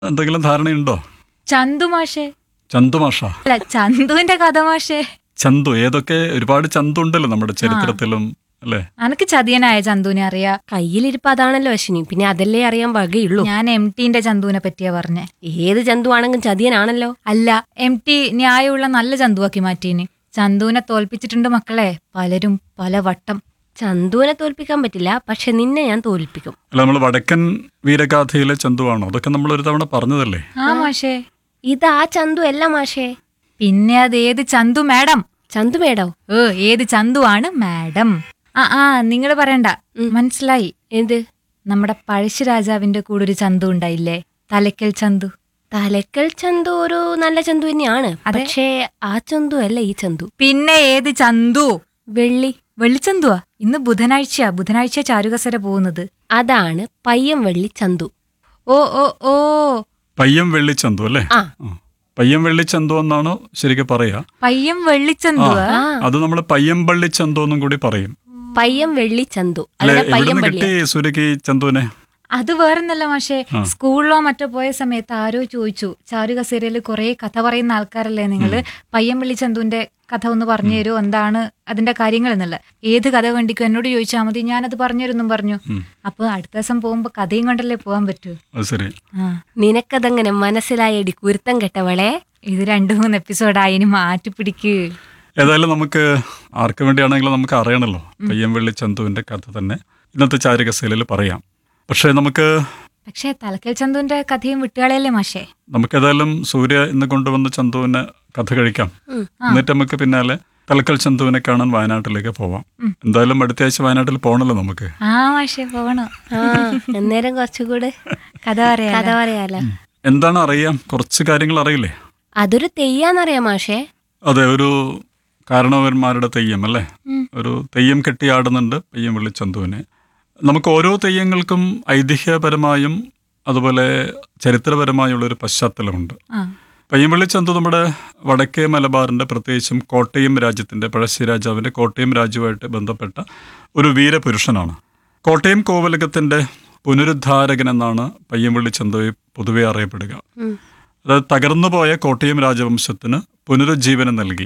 എന്തെങ്കിലും ധാരണയുണ്ടോ ചന്തു മാഷേ ചന്തു മാഷ അല്ല ചന്തുവിന്റെ കഥ മാഷേ ചന്തു ഏതൊക്കെ ഒരുപാട് ചന്തു ഉണ്ടല്ലോ നമ്മുടെ ചരിത്രത്തിലും അല്ലേ അനക്ക് ചതിയനായ ചന്തുവിനെ അറിയാ കയ്യിലിരിപ്പ് അതാണല്ലോ അശ്വിനി പിന്നെ അതല്ലേ അറിയാൻ വകയുള്ളൂ ഞാൻ എം ടിന്റെ ചന്തുവിനെ പറ്റിയാ പറഞ്ഞേ ഏത് ജന്തുവാണെങ്കിലും ചതിയനാണല്ലോ അല്ല എം ടി ന്യായമുള്ള നല്ല ചന്തുവാക്കി മാറ്റീന് ചന്തുവിനെ തോൽപ്പിച്ചിട്ടുണ്ട് മക്കളെ പലരും പല വട്ടം ചന്തുവിനെ തോൽപ്പിക്കാൻ പറ്റില്ല പക്ഷെ നിന്നെ ഞാൻ തോൽപ്പിക്കും അല്ല നമ്മൾ വടക്കൻ വീരഗാഥയിലെ ചന്തുവാണോ അതൊക്കെ നമ്മൾ ഒരു തവണ പറഞ്ഞതല്ലേ ആ മാഷേ ഇത് ആ ചന്തു അല്ല മാഷേ പിന്നെ അത് ഏത് ചന്തു മാഡം ചന്തു മേടോ ഏ ഏത് ചന്തുവാണ് മാഡം ആ ആ നിങ്ങൾ പറയണ്ട മനസ്സിലായി എന്ത് നമ്മുടെ പഴശ്ശി രാജാവിന്റെ കൂടെ ഒരു ചന്തു ഉണ്ടായില്ലേ തലക്കൽ ചന്തു തലക്കൽ ചന്തു ഒരു നല്ല ചന്തു തന്നെയാണ് അതെ. പക്ഷേ ആ ചന്തു അല്ല ഈ ചന്തു പിന്നെ ഏത് ചന്തു വെള്ളി വെള്ളിച്ചന്തുവാ ഇന്ന് ബുധനാഴ്ചയാ ബുധനാഴ്ച ചാരുകസര പോകുന്നത് അതാണ് പയ്യം വെള്ളി ചന്തു ഓ ഓ ഓ പയ്യം വെള്ളിച്ചന്തു അല്ലേ ആ ആ. പയ്യം വെള്ളിച്ചന്തു എന്നാണ് ശരിക്കും പറയാ പയ്യം ആ വെള്ളിച്ചന്തുവാ ആ അത് നമ്മൾ പയ്യം പള്ളിച്ചന്തു എന്നും കൂടി പറയും പയ്യം വെള്ളി ചന്തു അല്ലെ അല്ല പയ്യം എവിടുന്ന് വെള്ളി കിട്ടി സൂര്യക്ക് ഈ ചന്തുവിനെ അത് വേറൊന്നല്ല മാഷേ സ്കൂളിലോ മറ്റോ പോയ സമയത്ത് ആരോ ചോദിച്ചു ചാരു കസേരയിൽ കുറെ കഥ പറയുന്ന ആൾക്കാരല്ലേ നിങ്ങള് പയ്യമ്പള്ളി ചന്തുവിന്റെ കഥ ഒന്ന് പറഞ്ഞു തരുമോ എന്താണ് അതിന്റെ കാര്യങ്ങൾ എന്നുള്ള ഏത് കഥ വേണ്ടിക്കും എന്നോട് ചോദിച്ചാൽ മതി ഞാനത് പറഞ്ഞു തരുമെന്നും പറഞ്ഞു അപ്പൊ അടുത്ത ദിവസം പോകുമ്പോ കഥയും കൊണ്ടല്ലേ പോകാൻ പറ്റൂ അത് ശരി ആ നിനക്കതങ്ങനെ മനസ്സിലായടി കുരുത്തം കെട്ടവളെ ഇത് രണ്ടു മൂന്ന് എപ്പിസോഡായി ഇനി മാറ്റി പിടിക്ക് ഏതായാലും നമുക്ക് ആർക്ക് വേണ്ടിയാണെങ്കിലും നമുക്ക് അറിയണല്ലോ പയ്യം വെള്ളി ചന്തുവിന്റെ കഥ തന്നെ ഇന്നത്തെ ചാരുകസേലയിൽ പറയാം പക്ഷേ നമുക്ക് പക്ഷേ തലക്കൽ ചന്തുവിന്റെ കഥയും വിട്ടുകളയല്ലേ മാഷേ നമുക്ക് ഏതായാലും സൂര്യ ഇന്ന് കൊണ്ടുവന്ന ചന്തുവിനെ കഥ കഴിക്കാം എന്നിട്ട് നമുക്ക് പിന്നാലെ തലക്കൽ ചന്തുവിനെ കാണാൻ വയനാട്ടിലേക്ക് പോവാം എന്തായാലും അടുത്ത ആഴ്ച വയനാട്ടിൽ പോകണല്ലോ നമുക്ക് ആ മാഷേ പോകണോ ആ അന്നേരം കുറച്ചുകൂടെ കഥ പറയാ കഥ പറയാലോ എന്താണ് അറിയാം കുറച്ച് കാര്യങ്ങൾ അറിയില്ലേ അതൊരു തെയ്യാന്നറിയാം മാഷേ അതെ ഒരു കാരണവന്മാരുടെ തെയ്യം അല്ലേ ഒരു തെയ്യം കെട്ടിയാടുന്നുണ്ട് പയ്യം വെള്ളി ചന്തുവിനെ നമുക്ക് ഓരോ തെയ്യങ്ങൾക്കും ഐതിഹ്യപരമായും അതുപോലെ ചരിത്രപരമായുള്ള ഒരു പശ്ചാത്തലമുണ്ട് ആ പയ്യമ്പള്ളി ചന്തു നമ്മുടെ വടക്കേ മലബാറിന്റെ പ്രത്യേകിച്ചും കോട്ടയം രാജ്യത്തിന്റെ പഴശ്ശി രാജാവിന്റെ കോട്ടയം രാജ്യവുമായിട്ട് ബന്ധപ്പെട്ട ഒരു വീരപുരുഷനാണ് കോട്ടയം കോവലകത്തിന്റെ പുനരുദ്ധാരകൻ എന്നാണ് പയ്യമ്പള്ളി ചന്തുവെ പൊതുവെ അറിയപ്പെടുക അതായത് തകർന്നുപോയ കോട്ടയം രാജവംശത്തിന് പുനരുജ്ജീവനം നൽകി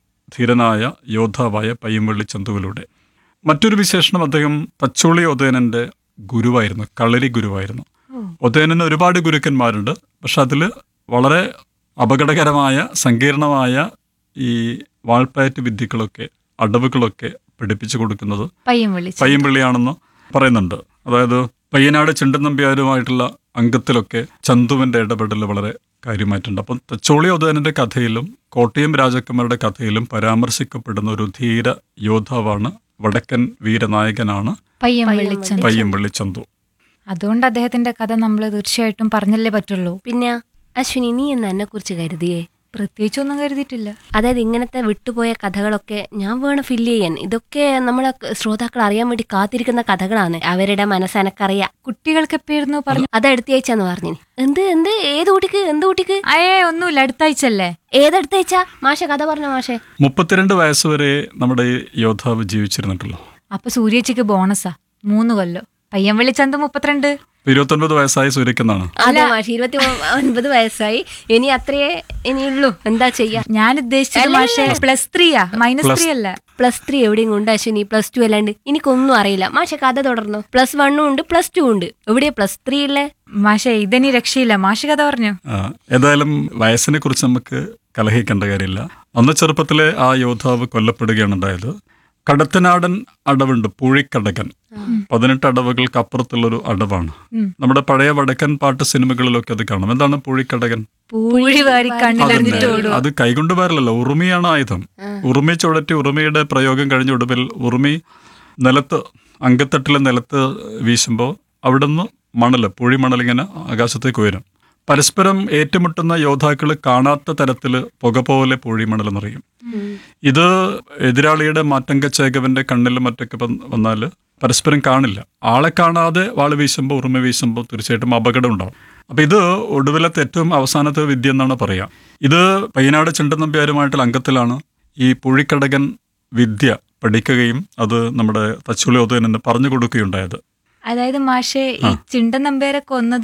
ധീരനായ യോദ്ധാവായ പയ്യമ്പള്ളി ചന്തുവിലൂടെ മറ്റൊരു വിശേഷണം അദ്ദേഹം തച്ചോളി ഒതേനന്റെ ഗുരുവായിരുന്നു കളരി ഗുരുവായിരുന്നു ഒതേനന് ഒരുപാട് ഗുരുക്കന്മാരുണ്ട് പക്ഷെ അതിൽ വളരെ അപകടകരമായ സങ്കീർണമായ ഈ വാൾപ്പയറ്റ് വിദ്യകളൊക്കെ അടവുകളൊക്കെ പഠിപ്പിച്ചു കൊടുക്കുന്നത് പയ്യം വിളിച്ചു പയ്യമ്പള്ളിയാണെന്ന് പറയുന്നുണ്ട് അതായത് പയ്യനാട് ചിണ്ടനമ്പ്യാരുമായിട്ടുള്ള അംഗത്തിലൊക്കെ ചന്തുവിന്റെ ഇടപെടൽ വളരെ കാര്യമായിട്ടുണ്ട് അപ്പം തച്ചോളി ഉദയനന്റെ കഥയിലും കോട്ടയം രാജാക്കന്മാരുടെ കഥയിലും പരാമർശിക്കപ്പെടുന്ന ഒരു ധീര യോദ്ധാവാണ് വടക്കൻ വീരനായകനാണ് പയ്യം വിളിച്ചു പയ്യമ്പള്ളി ചന്തു അതുകൊണ്ട് അദ്ദേഹത്തിന്റെ കഥ നമ്മൾ തീർച്ചയായിട്ടും പറഞ്ഞല്ലേ പറ്റുള്ളൂ പിന്നെ അശ്വിനി നീ എന്ന് എന്നെ കുറിച്ച് കരുതിയേ പ്രത്യേകിച്ചൊന്നും കരുതിയിട്ടില്ല അതായത് ഇങ്ങനത്തെ വിട്ടുപോയ കഥകളൊക്കെ ഞാൻ വേണം ഫില്ല് ചെയ്യാൻ ഇതൊക്കെ നമ്മളെ ശ്രോതാക്കൾ അറിയാൻ വേണ്ടി കാത്തിരിക്കുന്ന കഥകളാണ് അവരുടെ മനസ്സെനക്കറിയാം കുട്ടികൾക്ക് എപ്പോയിരുന്നു പറഞ്ഞു അത് അടുത്തയച്ചാന്ന് പറഞ്ഞു എന്ത് എന്ത് ഏത് കുട്ടിക്ക് എന്ത് കുട്ടിക്ക് അയേ ഒന്നുമില്ല അടുത്ത ആഴ്ചല്ലേ ഏതടുത്തയച്ചാ മാഷ കഥ പറഞ്ഞ മാഷേ മുപ്പത്തിരണ്ട് വയസ്സ് വരെ നമ്മുടെ ഈ യോദ്ധാവ് ജീവിച്ചിരുന്നിട്ടുള്ളൂ അപ്പൊ സൂര്യച്ചിക്ക് ബോണസാ മൂന്ന് കൊല്ലോ പയ്യം വിളിച്ചന്ത് മുപ്പത്തിരണ്ട് ഇരുപത്തൊൻപത് വയസ്സായ സൂര്യക്കെന്നാണ് അതെ മാഷ ഇരുപത്തി ഒൻപത് വയസ്സായി ഇനി അത്രയേ ഇനിയുള്ളൂ എന്താ ചെയ്യാ ഞാൻ ഉദ്ദേശിച്ചത് മാഷേ പ്ലസ് ത്രീയാ മൈനസ് ത്രീ അല്ല പ്ലസ് ത്രീ എവിടെയും കൊണ്ട് അശ്വിനി പ്ലസ് ടു അല്ലാണ്ട് എനിക്കൊന്നും അറിയില്ല മാഷ കഥ തുടർന്നു പ്ലസ് വണ്ണും ഉണ്ട് പ്ലസ് ടു ഉണ്ട് എവിടെയാ പ്ലസ് ത്രീ ഉള്ളേ മാഷേ ഇതെനി രക്ഷയില്ല മാഷ് കഥ പറഞ്ഞു ആ, ഏതായാലും വയസ്സിനെ കുറിച്ച് നമുക്ക് കലഹിക്കേണ്ട കാര്യമില്ല അന്ന് ചെറുപ്പത്തിലെ ആ യോദ്ധാവ് കൊല്ലപ്പെടുകയാണ് ഉണ്ടായത് കടത്തനാടൻ അടവുണ്ട് പൂഴിക്കടകൻ പതിനെട്ട് അടവുകൾക്ക് അപ്പുറത്തുള്ളൊരു അടവാണ് നമ്മുടെ പഴയ വടക്കൻ പാട്ട് സിനിമകളിലൊക്കെ അത് കാണാം എന്താണ് പൂഴിക്കടകൻ പൂഴി വാരി കണ്ണിലെറിഞ്ഞിട്ട് അതന്നെ. അത് കൈകൊണ്ട് വരലല്ലോ ഉറുമിയാണ് ആയുധം ഉറുമി ചുഴറ്റി ഉറുമിയുടെ പ്രയോഗം കഴിഞ്ഞ ഒടുവിൽ ഉറുമി നിലത്ത് അങ്കത്തട്ടിലെ നിലത്ത് വീശുമ്പോൾ അവിടുന്ന് മണല് പുഴി മണലിങ്ങനെ ആകാശത്തേക്ക് ഉയരും പരസ്പരം ഏറ്റുമുട്ടുന്ന യോദ്ധാക്കൾ കാണാത്ത തരത്തിൽ പുക പോലെ പുഴി മണൽ നിറയും ഇത് എതിരാളിയുടെ മാറ്റങ്ക ചേകവന്റെ കണ്ണിലും മറ്റൊക്കെ വന്നാൽ പരസ്പരം കാണില്ല ആളെ കാണാതെ വാള് വീശുമ്പോൾ ഉറുമ വീശുമ്പോൾ തീർച്ചയായിട്ടും അപകടം ഉണ്ടാവും അപ്പൊ ഇത് ഒടുവിലത്തെ ഏറ്റവും അവസാനത്തെ വിദ്യ എന്നാണ് പറയാ ഇത് പയ്യനാട് ചിണ്ടനമ്പ്യാരുമായിട്ടുള്ള അംഗത്തിലാണ് ഈ പുഴിക്കടകൻ വിദ്യ പഠിക്കുകയും അത് നമ്മുടെ തച്ചുളി ഉദയനന് പറഞ്ഞു കൊടുക്കുകയുണ്ടായത് അതായത് മാഷേ ഈ ചിണ്ടൻ നമ്പേരെ കൊന്നത്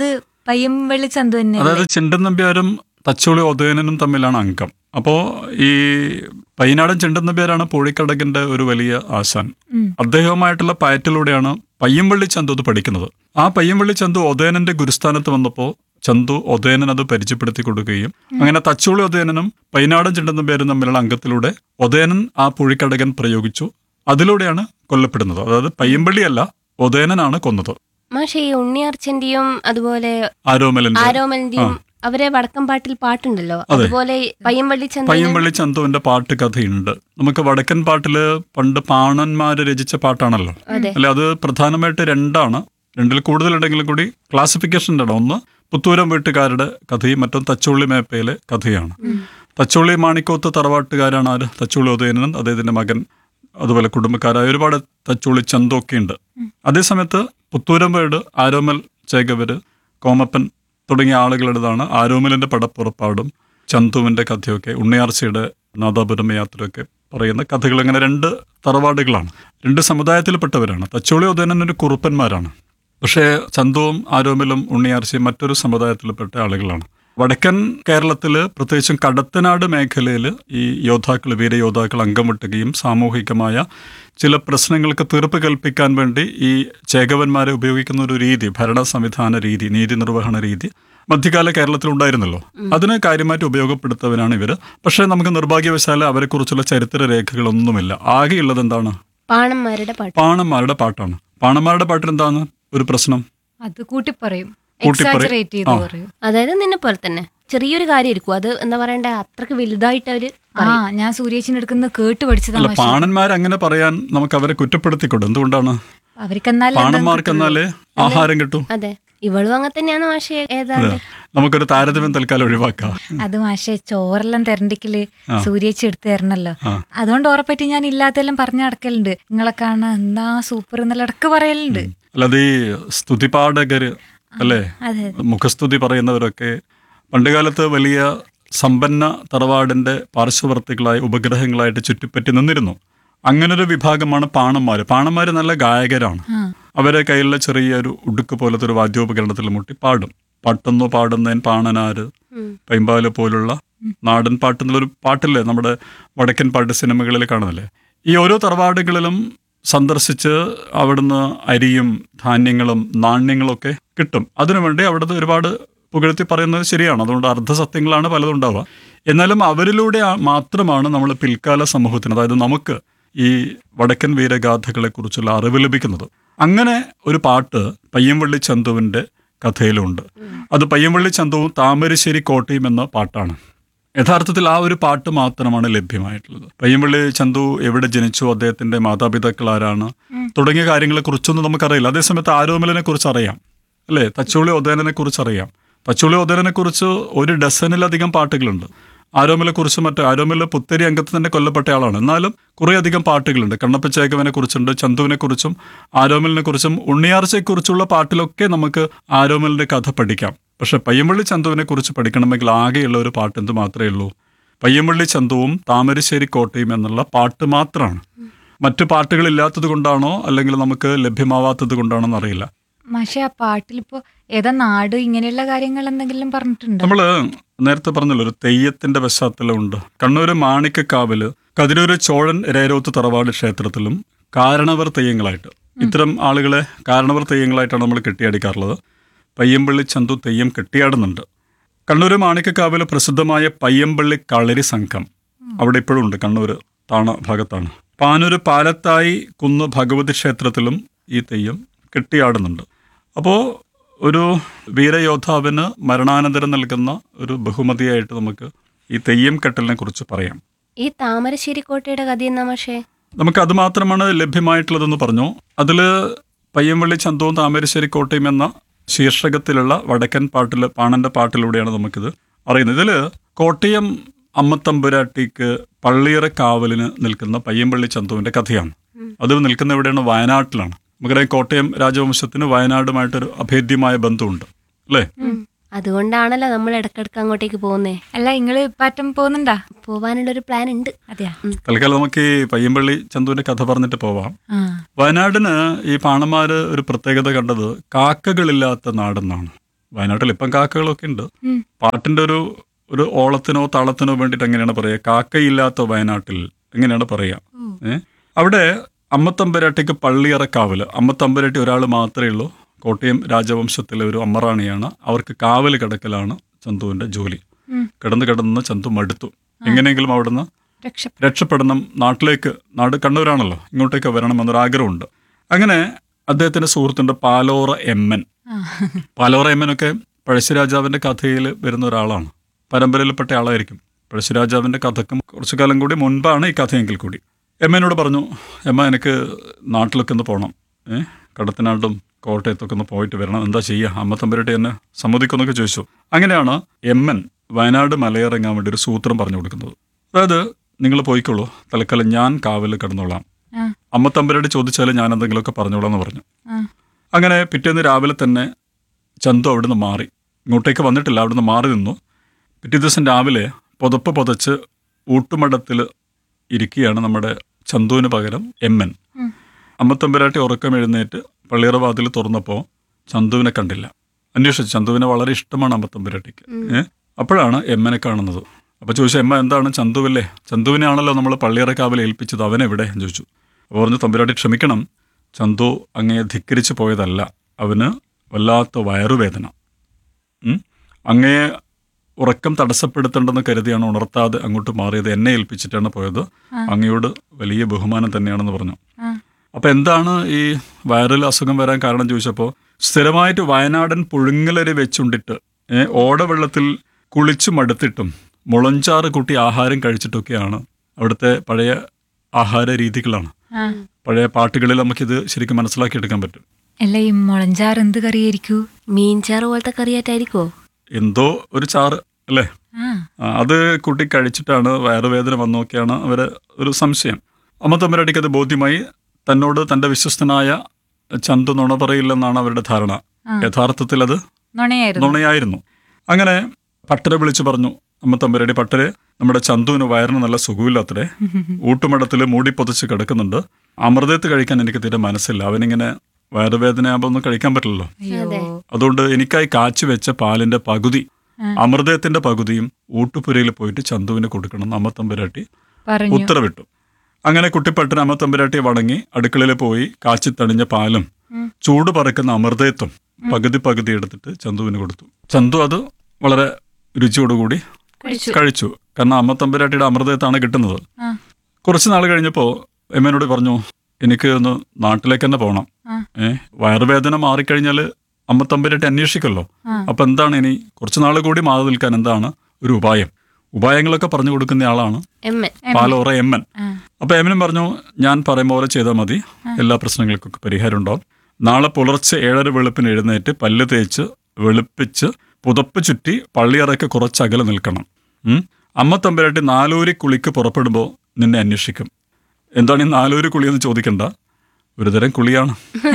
പയ്യമ്പള്ളി ചന്തു തന്നെ അതായത് ചിണ്ടൻ നമ്പ്യാരും തച്ചോളി ഉദയനനും തമ്മിലാണ് അംഗം അപ്പോൾ ഈ പയ്യനാടൻ ചിണ്ടൻ നമ്പ്യാരാണ് പൂഴിക്കടകിന്റെ ഒരു വലിയ ആശാൻ ഉം. അദ്ദേഹവുമായിട്ടുള്ള പയറ്റിലൂടെയാണ് പയ്യമ്പള്ളി ചന്തു അത് പഠിക്കുന്നത് ആ പയ്യമ്പള്ളി ചന്തു ഉദയനന്റെ ഗുരുസ്ഥാനത്ത് വന്നപ്പോൾ ചന്തു ഉദയനൻ അത് പരിചയപ്പെടുത്തി കൊടുക്കുകയും അങ്ങനെ തച്ചോളി ഉദയനനും പയ്യനാടൻ ചിണ്ടൻ നമ്പ്യാരും തമ്മിലുള്ള അംഗത്തിലൂടെ ഉദയനൻ ആ പൂഴിക്കടകൻ പ്രയോഗിച്ചു അതിലൂടെയാണ് കൊല്ലപ്പെടുന്നത് അതായത് പയ്യമ്പള്ളിയല്ല ഉദയനനാണ് കൊന്നത് മാഷെ ഈ ഉണ്ണിയാർച്ചന്റെയും അതുപോലെ ആരോമലന്റെ ആരോമലിന്റെയും അവരെ വടക്കംപാട്ടിൽ പാട്ടുണ്ടല്ലോ അതുപോലെ പയ്യമ്പള്ളി ചന്ദ്രൻ പയ്യമ്പള്ളി ചന്തുവിന്റെ പാട്ട് കഥയുണ്ട് നമുക്ക് വടക്കൻ പാട്ടില് പണ്ട് പാണന്മാര് രചിച്ച പാട്ടാണല്ലോ അതെ. അല്ലെ അത് പ്രധാനമായിട്ട് രണ്ടാണ് രണ്ടിൽ കൂടുതലുണ്ടെങ്കിലും കൂടി ക്ലാസിഫിക്കേഷൻ്റെ ഇടം ഒന്ന് പുത്തൂരം വീട്ടുകാരുടെ കഥയും മറ്റും തച്ചുള്ളി മേപ്പയിലെ കഥയാണ് തച്ചുള്ളി മാണിക്കോത്ത് തറവാട്ടുകാരാണ് ആര് തച്ചുള്ളി ഉദയനൻ അദ്ദേഹത്തിന്റെ മകൻ അതുപോലെ കുടുംബക്കാരായ ഒരുപാട് തച്ചുള്ളി ചന്തൊക്കെ ഉണ്ട് അതേസമയത്ത് പുത്തൂരം വീട് ആരോമൽ ചേകവര് കോമപ്പൻ തുടങ്ങിയ ആളുകളുടേതാണ് ആരോമലിന്റെ പടപ്പുറപ്പാടും ചന്തുവിന്റെ കഥയൊക്കെ ഉണ്ണിയാർച്ചയുടെ നാദാപുരം യാത്രയൊക്കെ പറയുന്ന കഥകൾ അങ്ങനെ രണ്ട് തറവാടുകളാണ് രണ്ട് സമുദായത്തിൽപ്പെട്ടവരാണ് തച്ചോളി ഉദയനൻ ഒരു കുറുപ്പന്മാരാണ് പക്ഷേ ചന്തുവും ആരോമലും ഉണ്ണിയാർച്ചയും മറ്റൊരു സമുദായത്തിൽപ്പെട്ട ആളുകളാണ് വടക്കൻ കേരളത്തിൽ പ്രത്യേകിച്ചും കടത്തനാട് മേഖലയിൽ ഈ യോദ്ധാക്കൾ വീരയോദ്ധാക്കൾ അംഗമിട്ടുകയും സാമൂഹികമായ ചില പ്രശ്നങ്ങൾക്ക് തീർപ്പ് കൽപ്പിക്കാൻ വേണ്ടി ഈ ചേകവന്മാരെ ഉപയോഗിക്കുന്ന ഒരു രീതി ഭരണ സംവിധാന രീതി നീതി നിർവഹണ രീതി മധ്യകാല കേരളത്തിൽ ഉണ്ടായിരുന്നല്ലോ അതിന് കാര്യമായിട്ട് ഉപയോഗപ്പെടുത്തവരാണ് ഇവർ പക്ഷേ നമുക്ക് നിർഭാഗ്യവശാൽ അവരെക്കുറിച്ചുള്ള ചരിത്ര രേഖകളൊന്നുമില്ല ആകെയുള്ളത് എന്താണ് പാണന്മാരുടെ പാട്ട് പാണന്മാരുടെ പാട്ടാണ് പാണന്മാരുടെ പാട്ടിൽ എന്താണ് ഒരു പ്രശ്നം അത് കൂട്ടി പറയും കൂട്ടിപ്പറയും. എക്സാജറേറ്റ് ചെയ്ത് ആ. പറയും അതായത് നിന്നെ പോലെ തന്നെ ചെറിയൊരു കാര്യമായിരിക്കും അത് എന്താ പറയണ്ട അത്രക്ക് വലുതായിട്ട് അവര് ആ ഞാൻ സൂര്യേച്ചിന്റെ അടുക്കുന്ന കേട്ട് പഠിച്ചതാ അല്ല മാഷെ പാണന്മാർ അങ്ങനെ പറയാൻ നമുക്ക് അവരെ കുറ്റപ്പെടുത്തിക്കൊണ്ട് എന്തുകൊണ്ടാണ് അവർക്കെന്നാലും പാണന്മാർക്ക് എന്നാലേ ആഹാരം കിട്ടും അതെ ഇവളും അങ്ങനെ തന്നെയാണ് മാഷെ ഏതാണ്ട് നമുക്കൊരു താരതമ്യം തൽക്കാലം ഒഴിവാക്കാം അത് മാഷെ ചോറെല്ലാം തെരണ്ടിക്കല് സൂര്യേച്ചി എടുത്ത് തരണല്ലോ ആ. അതുകൊണ്ട് ഉറപ്പറ്റി ഞാൻ ഇല്ലാത്തെല്ലാം പറഞ്ഞു നടക്കലുണ്ട് നിങ്ങളെ കാണാൻ എന്താ സൂപ്പർ എന്നുള്ള ഇടക്ക് പറയലുണ്ട് അല്ലാതെ ഈ സ്തുതിപാഠകര് അല്ലേ അതെ മുഖസ്തുതി പറയുന്നവരൊക്കെ പണ്ടുകാലത്ത് വലിയ സമ്പന്ന തറവാടിന്റെ പാർശ്വവർത്തികളായി ഉപഗ്രഹങ്ങളായിട്ട് ചുറ്റിപ്പറ്റി നിന്നിരുന്നു അങ്ങനൊരു വിഭാഗമാണ് പാണന്മാര് പാണന്മാര് നല്ല ഗായകരാണ് ആ അവരെ കയ്യിലുള്ള ചെറിയൊരു ഉടുക്ക് പോലത്തെ ഒരു വാദ്യോപകരണത്തിൽ മുട്ടി പാടും പാട്ടുന്നു പാടുന്നേൻ പാണനാര് ഉം. പൈമ്പാല് പോലുള്ള നാടൻ പാട്ട് എന്നുള്ളൊരു പാട്ടില്ലേ നമ്മുടെ വടക്കൻ പാട്ട് സിനിമകളിൽ കാണുന്നില്ലേ ഈ ഓരോ തറവാടുകളിലും സന്ദർശിച്ച് അവിടുന്ന് അരിയും ധാന്യങ്ങളും നാണ്യങ്ങളും ഒക്കെ കിട്ടും അതിനുവേണ്ടി അവിടുന്ന് ഒരുപാട് പുകഴ്ത്തി പറയുന്നത് ശരിയാണ് അതുകൊണ്ട് അർദ്ധസത്യങ്ങളാണ് പലതും ഉണ്ടാവുക എന്നാലും അവരിലൂടെ ആ- മാത്രമാണ് നമ്മൾ പിൽക്കാല സമൂഹത്തിന് അതായത് നമുക്ക് ഈ വടക്കൻ വീരഗാഥകളെ കുറിച്ചുള്ള അറിവ് ലഭിക്കുന്നത് അങ്ങനെ ഒരു പാട്ട് പയ്യംവള്ളി ചന്തുവിന്റെ കഥയിലുണ്ട് അത് പയ്യംവള്ളി ചന്തുവും താമരശ്ശേരി കോട്ടയും എന്ന പാട്ടാണ് യഥാർത്ഥത്തിൽ ആ ഒരു പാട്ട് മാത്രമാണ് ലഭ്യമായിട്ടുള്ളത് പയ്യമ്പള്ളി ചന്തു എവിടെ ജനിച്ചു അദ്ദേഹത്തിന്റെ മാതാപിതാക്കൾ ആരാണ് തുടങ്ങിയ കാര്യങ്ങളെ കുറിച്ചൊന്നും നമുക്കറിയില്ല അതേസമയത്ത് ആരോമലിനെ കുറിച്ച് അറിയാം അല്ലേ തച്ചോളി ഉദയനനെ കുറിച്ച് അറിയാം തച്ചോളി ഉദയനനെ കുറിച്ച് ഒരു ഡസനിലധികം പാട്ടുകളുണ്ട് ആരോമലെ കുറിച്ച് മറ്റേ ആരോമല പുത്തരി അംഗത്ത് തന്നെ കൊല്ലപ്പെട്ട ആളാണ് എന്നാലും കുറേ അധികം പാട്ടുകളുണ്ട് കണ്ണപ്പച്ചേകവനെ കുറിച്ചുണ്ട് ചന്തുവിനെ കുറിച്ചും ആരോമലിനെ കുറിച്ചും ഉണ്ണിയാർച്ചയെക്കുറിച്ചുള്ള പാട്ടിലൊക്കെ നമുക്ക് ആരോമലിന്റെ കഥ പഠിക്കാം പക്ഷെ പയ്യമ്പള്ളി ചന്തുവിനെ കുറിച്ച് പഠിക്കണമെങ്കിൽ ആകെയുള്ള ഒരു പാട്ട് എന്ത് മാത്രമേ ഉള്ളൂ പയ്യമ്പള്ളി ചന്തുവും താമരശ്ശേരി കോട്ടയും എന്നുള്ള പാട്ട് മാത്രമാണ് മറ്റു പാട്ടുകൾ ഇല്ലാത്തത് കൊണ്ടാണോ അല്ലെങ്കിൽ നമുക്ക് ലഭ്യമാവാത്തത് കൊണ്ടാണോ എന്നറിയില്ല മാഷെ ആ പാട്ടിലിപ്പോ ഏതാ നാട് ഇങ്ങനെയുള്ള കാര്യങ്ങൾ എന്തെങ്കിലും പറഞ്ഞിട്ടുണ്ടോ നമ്മള് നേരത്തെ പറഞ്ഞല്ലോ ഒരു തെയ്യത്തിന്റെ പശ്ചാത്തലമുണ്ട് കണ്ണൂര് മാണിക്കക്കാവില് കതിരൂര് ചോഴൻ രേരോത്ത് തറവാട് ക്ഷേത്രത്തിലും കാരണവർ തെയ്യങ്ങളായിട്ട് ഇത്തരം ആളുകളെ കാരണവർ തെയ്യങ്ങളായിട്ടാണ് നമ്മൾ കെട്ടിയാടിക്കാറുള്ളത് പയ്യമ്പള്ളി ചന്തു തെയ്യം കെട്ടിയാടുന്നുണ്ട് കണ്ണൂര് മാണിക്കക്കാവില് പ്രസിദ്ധമായ പയ്യമ്പള്ളി കളരി സംഘം അവിടെ ഇപ്പോഴും ഉണ്ട് കണ്ണൂര് താണ ഭാഗത്താണ് പാനൂര് പാലത്തായി കുന്ന് ഭഗവതി ക്ഷേത്രത്തിലും ഈ തെയ്യം കെട്ടിയാടുന്നുണ്ട് അപ്പോൾ ഒരു വീരയോദ്ധാവിന് മരണാനന്തരം നൽകുന്ന ഒരു ബഹുമതിയായിട്ട് നമുക്ക് ഈ തെയ്യം കെട്ടലിനെ കുറിച്ച് പറയാം ഈ താമരശ്ശേരി കോട്ടയുടെ കഥ എന്നാ മാഷെ നമുക്ക് അത് മാത്രമാണ് ലഭ്യമായിട്ടുള്ളതെന്ന് പറഞ്ഞു അതിൽ പയ്യമ്പള്ളി ചന്തവും താമരശ്ശേരി കോട്ടയം എന്ന ശീർഷകത്തിലുള്ള വടക്കൻ പാട്ടിൽ പാണന്റെ പാട്ടിലൂടെയാണ് നമുക്കിത് അറിയുന്നത് ഇതിൽ കോട്ടയം അമ്മത്തമ്പുരാട്ടിക്ക് പള്ളിയറ കാവലിന് നിൽക്കുന്ന പയ്യമ്പള്ളി ചന്തുവിന്റെ കഥയാണ് അത് നിൽക്കുന്ന എവിടെയാണ് വയനാട്ടിലാണ് നമുക്കറിയാം കോട്ടയം രാജവംശത്തിന് വയനാടുമായിട്ടൊരു അഭേദ്യമായ ബന്ധമുണ്ട് അല്ലേ അതുകൊണ്ടാണല്ലോ നമ്മൾ ഇടക്കിടക്ക് അങ്ങോട്ടേക്ക് പോകുന്നേ അല്ല നിങ്ങള് പാറ്റം പോകുന്നുണ്ടാ പോവാനുള്ള ഒരു പ്ലാൻ ഉണ്ട് അതെയാ തൽക്കാലം നമുക്ക് ഈ പയ്യമ്പള്ളി ചന്തുവിന്റെ കഥ പറഞ്ഞിട്ട് പോവാം ആ വയനാടിന് ഈ പാണന്മാര് ഒരു പ്രത്യേകത കണ്ടത് കാക്കകളില്ലാത്ത നാടെന്നാണ് വയനാട്ടിൽ ഇപ്പം കാക്കകളൊക്കെ ഉണ്ട് ഉം. പാട്ടിന്റെ ഒരു ഒരു ഓളത്തിനോ താളത്തിനോ വേണ്ടിയിട്ട് എങ്ങനെയാണ് പറയുക കാക്കയില്ലാത്ത വയനാട്ടിൽ എങ്ങനെയാണ് പറയുക ഏ അവിടെ അമ്മത്തമ്പരാട്ടിക്ക് പള്ളിയറക്കാവല് അമ്മത്തമ്പരാട്ടി ഒരാൾ മാത്രമേ ഉള്ളൂ കോട്ടയം രാജവംശത്തിലെ ഒരു അമ്മറാണിയാണ് അവർക്ക് കാവല് കിടക്കലാണ് ചന്തുവിന്റെ ജോലി ഉം. കിടന്ന് കിടന്ന് ചന്തു മടുത്തു എങ്ങനെയെങ്കിലും അവിടുന്ന് രക്ഷ രക്ഷപ്പെടണം നാട്ടിലേക്ക് നാട് കണ്ണൂരാണല്ലോ ഇങ്ങോട്ടേക്ക് വരണം എന്നൊരാഗ്രഹമുണ്ട് അങ്ങനെ അദ്ദേഹത്തിന്റെ സുഹൃത്തുണ്ട് പാലോറ എമ്മൻ ആ. പാലോറ എമ്മനൊക്കെ പഴശ്ശിരാജാവിന്റെ കഥയിൽ വരുന്ന ഒരാളാണ് പരമ്പരയിൽപ്പെട്ട ആളായിരിക്കും പഴശ്ശിരാജാവിന്റെ കഥക്കും കുറച്ചു കാലം കൂടി മുൻപാണ് ഈ കഥയെങ്കിൽ കൂടി എമ്മനോട് പറഞ്ഞു എമ്മ എനിക്ക് നാട്ടിലൊക്കെ ഒന്ന് പോകണം ഏഹ് കടത്തനാടും കോട്ടയത്തൊക്കെ ഒന്ന് പോയിട്ട് വരണം എന്താ ചെയ്യുക അമ്മ തമ്പുരാട്ടി എന്നെ സമ്മതിക്കുമെന്നൊക്കെ ചോദിച്ചു അങ്ങനെയാണ് എമ്മൻ വയനാട് മലയിറങ്ങാൻ വേണ്ടി ഒരു സൂത്രം പറഞ്ഞു കൊടുക്കുന്നത് അതായത് നിങ്ങൾ പോയിക്കോളൂ തൽക്കാലം ഞാൻ കാവലിൽ കിടന്നോളാം ആ. അമ്മ തമ്പുരാട്ടി ചോദിച്ചാൽ ഞാൻ എന്തെങ്കിലുമൊക്കെ പറഞ്ഞോളാം എന്ന് പറഞ്ഞു ആ. അങ്ങനെ പിറ്റേന്ന് രാവിലെ തന്നെ ചന്തു അവിടുന്ന് മാറി ഇങ്ങോട്ടേക്ക് വന്നിട്ടില്ല അവിടുന്ന് മാറി നിന്നു പിറ്റേ ദിവസം രാവിലെ പുതപ്പ് പുതച്ച് ഊട്ടുമടത്തിൽ ഇരിക്കുകയാണ് നമ്മുടെ ചന്തുവിന് പകരം എമ്മൻ ഉം. അമ്മത്തമ്പരാട്ടി ഉറക്കം എഴുന്നേറ്റ് പള്ളിയറ വാതിൽ തുറന്നപ്പോൾ ചന്തുവിനെ കണ്ടില്ല അന്വേഷിച്ചു ചന്തുവിനെ വളരെ ഇഷ്ടമാണ് അമ്മത്തമ്പരാട്ടിക്ക് ഏഹ് അപ്പോഴാണ് എമ്മനെ കാണുന്നത് അപ്പോൾ ചോദിച്ചു എമ്മ എന്താണ് ചന്തുവല്ലേ ചന്തുവിനെയാണല്ലോ നമ്മൾ പള്ളിയറ കാവൽ ഏൽപ്പിച്ചത് അവനെവിടെ എന്ന് ചോദിച്ചു അപ്പോൾ പറഞ്ഞു തമ്പുരാട്ടി ക്ഷമിക്കണം ചന്തു അങ്ങയെ ധിക്കരിച്ചു പോയതല്ല അവന് വല്ലാത്ത വയറുവേദന ഉം? അങ്ങയെ ഉറക്കം തടസ്സപ്പെടുത്തേണ്ടെന്ന് കരുതിയാണ് ഉണർത്താതെ അങ്ങോട്ട് മാറിയത് എന്നെ ഏൽപ്പിച്ചിട്ടാണ് പോയത് അങ്ങയോട് വലിയ ബഹുമാനം തന്നെയാണെന്ന് പറഞ്ഞു ആ. അപ്പൊ എന്താണ് ഈ വൈറൽ അസുഖം വരാൻ കാരണം ചോദിച്ചപ്പോൾ സ്ഥിരമായിട്ട് വയനാടൻ പുഴുങ്ങലരി വെച്ചുണ്ടിട്ട് ഏ, ഓടവെള്ളത്തിൽ കുളിച്ചു മടുത്തിട്ടും മുളഞ്ചാറ് കൂട്ടി ആഹാരം കഴിച്ചിട്ടൊക്കെയാണ് അവിടുത്തെ പഴയ ആഹാര രീതികളാണ് ആ. പഴയ പാട്ടുകളിൽ നമുക്കിത് ശരിക്കും മനസ്സിലാക്കിയെടുക്കാൻ പറ്റും അല്ല ഈ മുളഞ്ചാർ എന്ത് കറിയായിരിക്കൂ മീൻചാറ് പോലത്തെ കറിയായിട്ടായിരിക്കോ എന്തോ ഒരു ചാറ് അല്ലേ ആ ആ, അത് കൂട്ടി കഴിച്ചിട്ടാണ് വയറുവേദന വന്നൊക്കെയാണ് അവരെ ഒരു സംശയം അമ്മ തമ്പുരാട്ടിക്ക് അത് ബോധ്യമായി തന്നോട് തന്റെ വിശ്വസ്തനായ ചന്തു നുണ പറയില്ലെന്നാണ് അവരുടെ ധാരണ ആ. യഥാർത്ഥത്തിൽ അത് നുണയായിരുന്നു നുണയായിരുന്നു അങ്ങനെ പട്ടരെ വിളിച്ചു പറഞ്ഞു അമ്മ തമ്പുരാട്ടി പട്ടരെ നമ്മുടെ ചന്തുവിന് വയറിന് നല്ല സുഖമില്ലാത്തടെ ഊട്ടുമടത്തിൽ മൂടി പൊതിച്ച് കിടക്കുന്നുണ്ട് അമൃതത്ത് കഴിക്കാൻ എനിക്ക് തീരെ മനസ്സില്ല അവനിങ്ങനെ വയറുവേദനയാകുമ്പോൾ ഒന്നും കഴിക്കാൻ പറ്റില്ലല്ലോ അയ്യോ അതുകൊണ്ട് എനിക്കായി കാച്ചി വെച്ച പാലിന്റെ പകുതി അമൃതത്തിന്റെ പകുതിയും ഊട്ടുപുരയിൽ പോയിട്ട് ചന്തുവിന് കൊടുക്കണം എന്ന് അമ്മത്തമ്പുരാട്ടി പറഞ്ഞു ഉത്തരവിട്ടു അങ്ങനെ കുട്ടിപ്പട്ടൻ അമ്മത്തമ്പുരാട്ടിയെ വണങ്ങി അടുക്കളയിൽ പോയി കാച്ചി തണിഞ്ഞ പാലും ഉം. ചൂട് പറക്കുന്ന അമൃതത്വം പകുതി പകുതി എടുത്തിട്ട് ചന്തുവിന് കൊടുത്തു ചന്തു അത് വളരെ രുചിയോടുകൂടി കഴിച്ചു കഴിച്ചു കാരണം അമ്മത്തമ്പുരാട്ടിയുടെ അമൃതത്താണ് കിട്ടുന്നത് ആ കുറച്ച് നാൾ കഴിഞ്ഞപ്പോൾ എമ്മനോട് പറഞ്ഞു എനിക്ക് ഒന്ന് നാട്ടിലേക്ക് തന്നെ പോകണം ആ. ഏ വയറുവേദന മാറിക്കഴിഞ്ഞാൽ അമ്മത്തമ്പുരാട്ടി അന്വേഷിക്കല്ലോ ആ. അപ്പൊ എന്താണ് ഇനി കുറച്ച് നാൾ കൂടി മാറി നിൽക്കാൻ എന്താണ് ഒരു ഉപായം ഉപായങ്ങളൊക്കെ പറഞ്ഞു കൊടുക്കുന്ന ആളാണ് എമ്മൻ പാലോറ എമ്മൻ ആ. അപ്പൊ എമ്മനും പറഞ്ഞു ഞാൻ പറയുന്ന പോലെ ചെയ്താൽ മതി എല്ലാ പ്രശ്നങ്ങൾക്കൊക്കെ പരിഹാരം ഉണ്ടാവും നാളെ പുലർച്ചെ ഏഴര വെളുപ്പിന് എഴുന്നേറ്റ് പല്ല് തേച്ച് വെളുപ്പിച്ച് പുതപ്പ് ചുറ്റി പള്ളിയറയ്ക്ക് കുറച്ച് അകലെ നിൽക്കണം ഉം. അമ്മ തമ്പുരാട്ടി നാലൂരി കുളിക്ക് പുറപ്പെടുമ്പോൾ നിന്നെ അന്വേഷിക്കും എന്താണ് ഈ നാലൂരി കുളി എന്ന് ചോദിക്കണ്ട ഒരുതരം കുളിയാണ്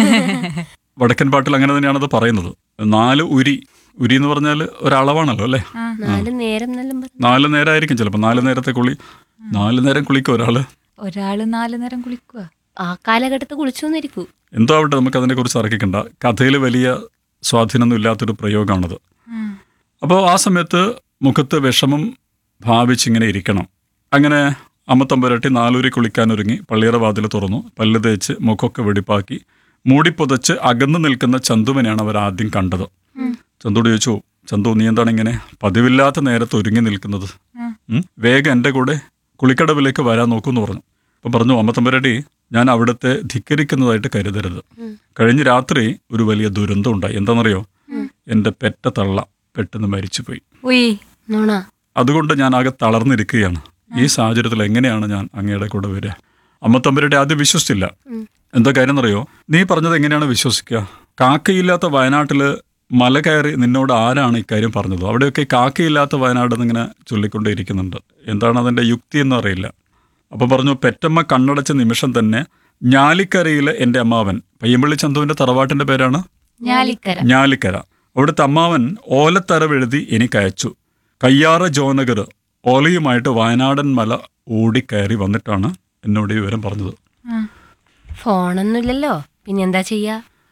വടക്കൻ പാട്ടിൽ അങ്ങനെ തന്നെയാണ് അത് പറയുന്നത് നാല് ഉരി ഉരി എന്ന് പറഞ്ഞാൽ ഒരളവാണല്ലോ അല്ലേ ആ. നാല് നേരം എന്നെല്ലാം പറഞ്ഞു നാല് നേരമായിരിക്കും ചിലപ്പോൾ നാല് നേരത്തെ കുളി നാല് നേരം കുളിക്കും ഒരാള് ഒരാള് നാലു നേരം കുളിക്കുക ആ കാലഘട്ടത്ത് കുളിച്ചോന്നിരിക്കൂ എന്തോ ആവട്ടെ നമുക്ക് അതിനെക്കുറിച്ച് അറക്കിക്കണ്ട കഥയിൽ വലിയ സ്വാധീനമൊന്നും ഇല്ലാത്തൊരു പ്രയോഗമാണത് അപ്പോൾ ആ സമയത്ത് മുഖത്ത് വിഷമം ഭാവിച്ചിങ്ങനെ ഇരിക്കണം അങ്ങനെ അമ്മത്തമ്പുരട്ടി നാലൂരി കുളിക്കാനൊരുങ്ങി പള്ളിയറ വാതിൽ തുറന്നു പല്ല് തേച്ച് മുഖമൊക്കെ വെടിപ്പാക്കി മൂടിപ്പൊതച്ച് അകന്നു നിൽക്കുന്ന ചന്തുവിനെയാണ് അവർ ആദ്യം കണ്ടത് ചന്തുട് ചോദിച്ചു ചന്തു നീ എന്താണ് ഇങ്ങനെ പതിവില്ലാത്ത നേരത്ത് ഒരുങ്ങി നിൽക്കുന്നത് ഉം? വേഗം എൻ്റെ കൂടെ കുളിക്കടവിലേക്ക് വരാൻ നോക്കൂന്ന് പറഞ്ഞു അപ്പം പറഞ്ഞു അമ്മത്തമ്പുരട്ടി ഞാൻ അവിടുത്തെ ധിക്കരിക്കുന്നതായിട്ട് കരുതരുത് കഴിഞ്ഞ രാത്രി ഒരു വലിയ ദുരന്തം ഉണ്ടായി എന്താണെന്നറിയോ എൻ്റെ പെറ്റ തള്ള പെട്ടെന്ന് മരിച്ചുപോയി ഉയ് നോണ അതുകൊണ്ട് ഞാൻ ആകെ തളർന്നിരിക്കുകയാണ് ഈ സാഹചര്യത്തിൽ എങ്ങനെയാണ് ഞാൻ അങ്ങയുടെ കൂടെ വരിക അമ്മ തമ്പുരുടെ ആദ്യം വിശ്വസിച്ചില്ല എന്താ കാര്യം എന്നറിയോ നീ പറഞ്ഞത് എങ്ങനെയാണ് വിശ്വസിക്കുക കാക്കയില്ലാത്ത വയനാട്ടില് മല കയറി നിന്നോട് ആരാണ് ഇക്കാര്യം പറഞ്ഞത് അവിടെയൊക്കെ കാക്കയില്ലാത്ത വയനാട് എന്നിങ്ങനെ ചൊല്ലിക്കൊണ്ടേയിരിക്കുന്നുണ്ട് എന്താണ് അതിന്റെ യുക്തി എന്ന് അറിയില്ല അപ്പൊ പറഞ്ഞു പെറ്റമ്മ കണ്ണടച്ച നിമിഷം തന്നെ ഞാലിക്കരയിലെ എൻ്റെ അമ്മാവൻ പയ്യമ്പള്ളി ചന്തുവിന്റെ തറവാട്ടിന്റെ പേരാണ് ഞാലിക്കര ഞാലിക്കര അവിടുത്തെ അമ്മാവൻ ഓലത്തരവെഴുതി എനിക്ക് അയച്ചു കയ്യാറ ജോനഗർ ഓലയുമായിട്ട് വയനാടൻ മല ഓടിക്കയറി വന്നിട്ടാണ് എന്നോട് ഈ വിവരം പറഞ്ഞത് ആ. ഫോണൊന്നുമില്ലല്ലോ പിന്നെന്താ ചെയ്യാ